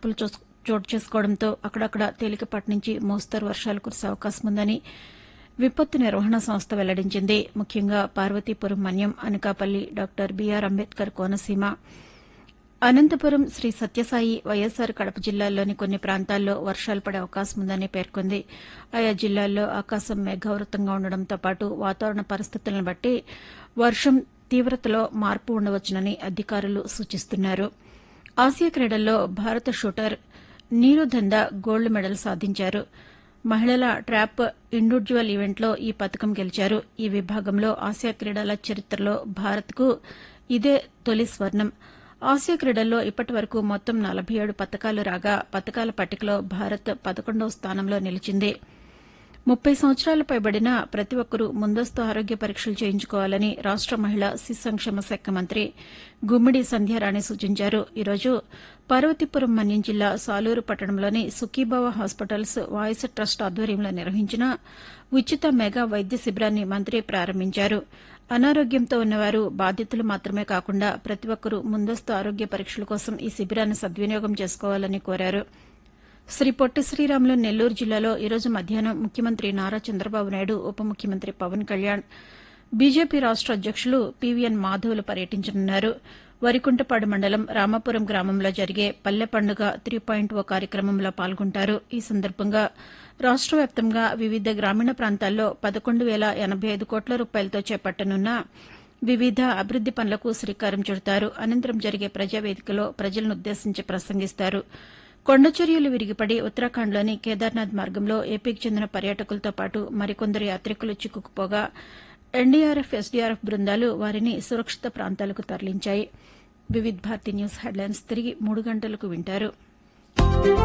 మార్పులు చోస్- చోటు చేసుకోవడంతో అక్కడక్కడ తేలికపాటి నుంచి మోస్తరు వర్షాలు కురిసే అవకాశం ఉందని విపత్తు నిర్వహణ సంస్థ వెల్లడించింది ముఖ్యంగా పార్వతీపురం మన్యం అనకాపల్లి డాక్టర్ బీఆర్ అంబేద్కర్ కోనసీమ అనంతపురం శ్రీ సత్యసాయి వైఎస్సార్ కడప జిల్లాల్లోని కొన్ని ప్రాంతాల్లో వర్షాలు పడే అవకాశం ఉందని పేర్కొంది ఆయా జిల్లాల్లో ఆకాశం మేఘావృతంగా ఉండడంతో పాటు వాతావరణ పరిస్థితులను బట్టి వర్షం తీవ్రతలో మార్పు ఉండవచ్చునని అధికారులు సూచిస్తున్నారు ఆసియా క్రీడల్లో భారత షూటర్ నీరుదంద గోల్డ్ మెడల్ సాధించారు మహిళల ట్రాప్ ఇండివిడ్యువల్ ఈవెంట్లో ఈ పథకం గెలిచారు ఈ విభాగంలో ఆసియా క్రీడల చరిత్రలో భారత్కు ఇదే తొలి స్వర్ణం ఆసియా క్రీడల్లో ఇప్పటి వరకు మొత్తం నలభై ఏడు పతకాలు రాగా పతకాల పట్టికలో భారత్ పదకొండవ స్థానంలో నిలిచింది ముప్పై సంవత్సరాలు పైబడిన ప్రతి ఒక్కరూ ముందస్తు ఆరోగ్య పరీక్షలు చేయించుకోవాలని రాష్ట మహిళా శిశు సంక్షేమ శాఖ మంత్రి గుమ్మిడి సంధ్యారాణి సూచించారు ఈరోజు పార్వతీపురం మన్యం జిల్లా సాలూరు పట్టణంలోని సుఖీభావ హాస్పిటల్స్ వాయిస్ ట్రస్ట్ ఆధ్వర్యంలో నిర్వహించిన ఉచిత మెగా వైద్య శిబిరాన్ని మంత్రి ప్రారంభించారు అనారోగ్యంతో ఉన్నవారు బాధితులు మాత్రమే కాకుండా ప్రతి ఒక్కరూ ముందస్తు ఆరోగ్య పరీక్షల కోసం ఈ శిబిరాన్ని సద్వినియోగం చేసుకోవాలని కోరారు శ్రీ పొట్టి శ్రీరాములు నెల్లూరు జిల్లాలో ఈరోజు మధ్యాహ్నం ముఖ్యమంత్రి నారా చంద్రబాబు నాయుడు ఉప ముఖ్యమంత్రి పవన్ కళ్యాణ్ బీజేపీ రాష్ట అధ్యక్షులు పీవీఎన్ మాధవులు పర్యటించనున్నారు వరికుంటపాడు మండలం రామాపురం గ్రామంలో జరిగే పల్లె పండుగ త్రీ పాయింట్ ఓ కార్యక్రమంలో పాల్గొంటారు ఈ సందర్భంగా రాష్ట వ్యాప్తంగా వివిధ గ్రామీణ ప్రాంతాల్లో పదకొండు వేల ఎనబై ఐదు కోట్ల రూపాయలతో చేపట్టనున్న వివిధ అభివృద్ది పనులకు శ్రీకారం చుడతారు అనంతరం జరిగే ప్రజావేదికలో ప్రజలను ఉద్దేశించి ప్రసంగిస్తారు కొండచర్యలు విరిగిపడి ఉత్తరాఖండ్లోని కేదార్నాథ్ మార్గంలో ఏపీకి చెందిన పర్యాటకులతో పాటు మరికొందరు యాత్రికులు చిక్కుకుపోగా ఎన్డీఆర్ఎఫ్ ఎస్డీఆర్ఎఫ్ బృందాలు వారిని సురక్షిత ప్రాంతాలకు తరలించాయి వివిధ్ భారతి న్యూస్ హెడ్లైన్స్ తిరిగి మూడు గంటలకు వింటారు